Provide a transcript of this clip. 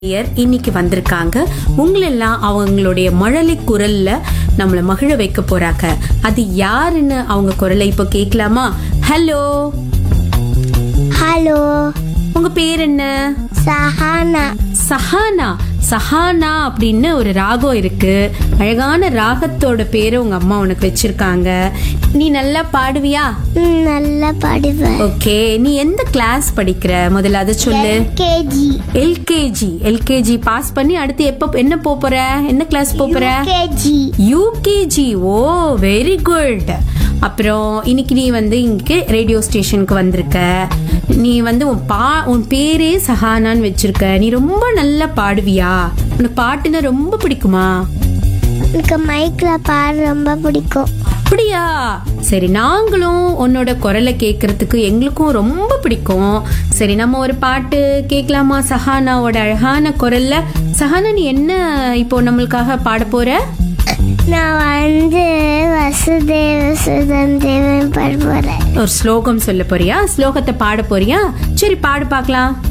நேயர் இன்னைக்கு வந்திருக்காங்க உங்களெல்லாம் அவங்களுடைய மழலை குரல்ல நம்மள மகிழ வைக்க போறாங்க அது யாருன்னு அவங்க குரலை இப்போ கேட்கலாமா ஹலோ ஹலோ உங்க பேர் என்ன சஹானா சஹானா சஹானா அப்படின்னு ஒரு ராகம் இருக்கு அழகான ராகத்தோட பேரை உங்க அம்மா உனக்கு வச்சிருக்காங்க நீ நல்லா பாடுவியா ம், நல்லா பாடுவேன் ஓகே நீ எந்த கிளாஸ் படிக்கிற முதல்ல அதை சொல்லு கேஜி எல்கேஜி எல்கேஜி பாஸ் பண்ணி அடுத்து எப்ப என்ன போப் போற என்ன கிளாஸ் போப் போற KG UKG oh very good அப்புறம் இன்னைக்கு நீ வந்து இங்கே ரேடியோ ஸ்டேஷனுக்கு வந்திருக்க நீ வந்து உன் பா உன் பேரே சஹானான்னு வச்சிருக்க நீ ரொம்ப நல்லா பாடுவியா உனக்கு பாட்டுன்னா ரொம்ப பிடிக்குமா எனக்கு மைக்ல பாட ரொம்ப பிடிக்கும் அப்படியா சரி நாங்களும் உன்னோட குரலை கேட்கறதுக்கு எங்களுக்கும் ரொம்ப பிடிக்கும் சரி நம்ம ஒரு பாட்டு கேட்கலாமா சஹானாவோட அழகான குரல்ல சஹானா நீ என்ன இப்போ நம்மளுக்காக பாட போற நான் வந்து வசுதேவ சுதன் தேவன் பாட போறேன் ஒரு ஸ்லோகம் சொல்ல போறியா ஸ்லோகத்தை பாட போறியா சரி பாடு பார்க்கலாம்